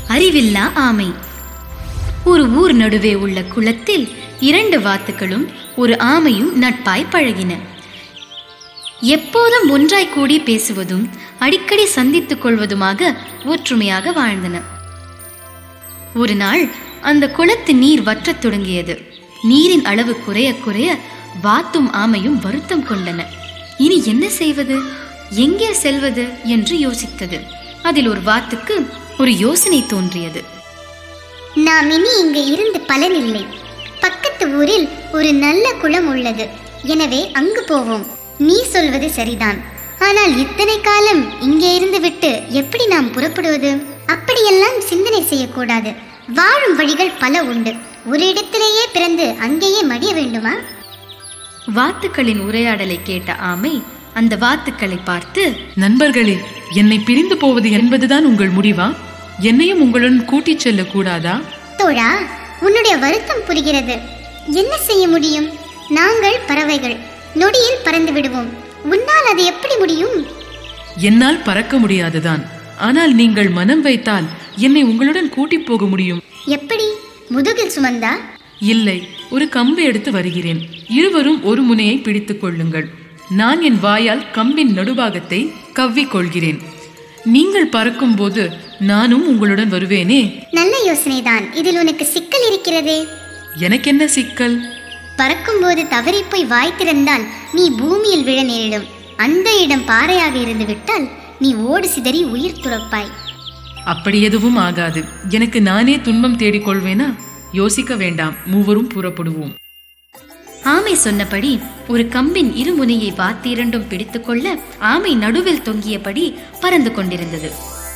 அறிவில்லா ஆமை ஒரு ஊர் நடுவே உள்ள குளத்தில் இரண்டு வாத்துக்களும் ஒரு ஆமையும் நட்பாய் பழகின எப்போதும் ஒன்றாய் கூடி பேசுவதும் அடிக்கடி சந்தித்துக் கொள்வதுமாக ஒற்றுமையாக வாழ்ந்தன ஒரு நாள் அந்த குளத்து நீர் வற்றத் தொடங்கியது நீரின் அளவு குறைய குறைய வாத்தும் ஆமையும் வருத்தம் கொண்டன இனி என்ன செய்வது எங்கே செல்வது என்று யோசித்தது அதில் ஒரு வாத்துக்கு ஒரு யோசனை தோன்றியது நாம் இனி இங்கு இருந்து பலனில்லை பக்கத்து ஊரில் ஒரு நல்ல குளம் உள்ளது எனவே அங்கு போவோம் நீ சொல்வது சரிதான் ஆனால் இத்தனை காலம் இங்கே இருந்து விட்டு எப்படி நாம் புறப்படுவது அப்படியெல்லாம் சிந்தனை செய்யக்கூடாது வாழும் வழிகள் பல உண்டு ஒரு இடத்திலேயே பிறந்து அங்கேயே மடிய வேண்டுமா வாத்துக்களின் உரையாடலை கேட்ட ஆமை அந்த வாத்துக்களை பார்த்து நண்பர்களே என்னை பிரிந்து போவது என்பதுதான் உங்கள் முடிவா என்னையும் உங்களுடன் கூட்டிச் செல்ல கூடாதா தோழா உன்னுடைய வருத்தம் புரிகிறது என்ன செய்ய முடியும் நாங்கள் பறவைகள் நொடியில் பறந்து விடுவோம் உன்னால் அது எப்படி முடியும் என்னால் பறக்க முடியாதுதான் ஆனால் நீங்கள் மனம் வைத்தால் என்னை உங்களுடன் கூட்டிப் போக முடியும் எப்படி முதுகில் சுமந்தா இல்லை ஒரு கம்பை எடுத்து வருகிறேன் இருவரும் ஒரு முனையை பிடித்துக் கொள்ளுங்கள் நான் என் வாயால் கம்பின் நடுபாகத்தை கவ்விக் கொள்கிறேன் நீங்கள் பறக்கும்போது நானும் உங்களுடன் வருவேனே நல்ல யோசனைதான் இதில் உனக்கு சிக்கல் இருக்கிறதே எனக்கென்ன சிக்கல் பறக்கும்போது தவறிப் போய் வாய் திறந்தால் நீ பூமியில் விழ நேரிடும் அந்த இடம் பாறையாக இருந்து விட்டால் நீ ஓடு சிதறி உயிர் துறப்பாய் அப்படி எதுவும் ஆகாது எனக்கு நானே துன்பம் தேடிக் கொள்வேனா யோசிக்க வேண்டாம் மூவரும் புறப்படுவோம் ஆமை சொன்னபடி ஒரு கம்பின் இருமுனையை வாத்து இரண்டும் பிடித்துக்கொள்ள ஆமை நடுவில் தொங்கியபடி பறந்து கொண்டிருந்தது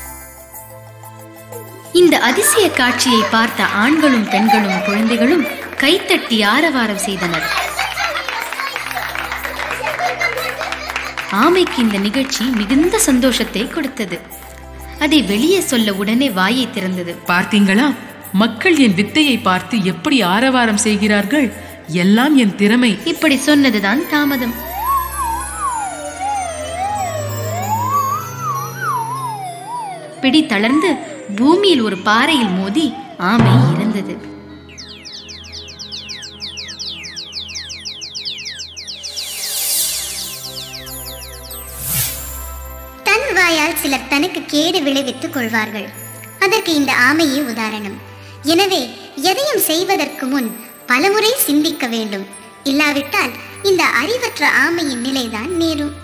இந்த அதிசய காட்சியை பார்த்த ஆண்களும் பெண்களும் குழந்தைகளும் கைத்தட்டி ஆரவாரம் செய்தனர் ஆமைக்கு இந்த நிகழ்ச்சி மிகுந்த சந்தோஷத்தை கொடுத்தது அதை வெளியே சொல்ல உடனே வாயை திறந்தது பார்த்தீங்களா மக்கள் என் வித்தையை பார்த்து எப்படி ஆரவாரம் செய்கிறார்கள் எல்லாம் என் திறமை இப்படி சொன்னதுதான் தாமதம் பிடி தளர்ந்து பூமியில் ஒரு பாறையில் மோதி ஆமை இறந்தது தன் வாயால் சிலர் தனக்கு கேடு விளைவித்துக் கொள்வார்கள் அதற்கு இந்த ஆமையே உதாரணம் எனவே எதையும் செய்வதற்கு முன் பலமுறை சிந்திக்க வேண்டும் இல்லாவிட்டால் இந்த அறிவற்ற ஆமையின் நிலைதான் நேரும்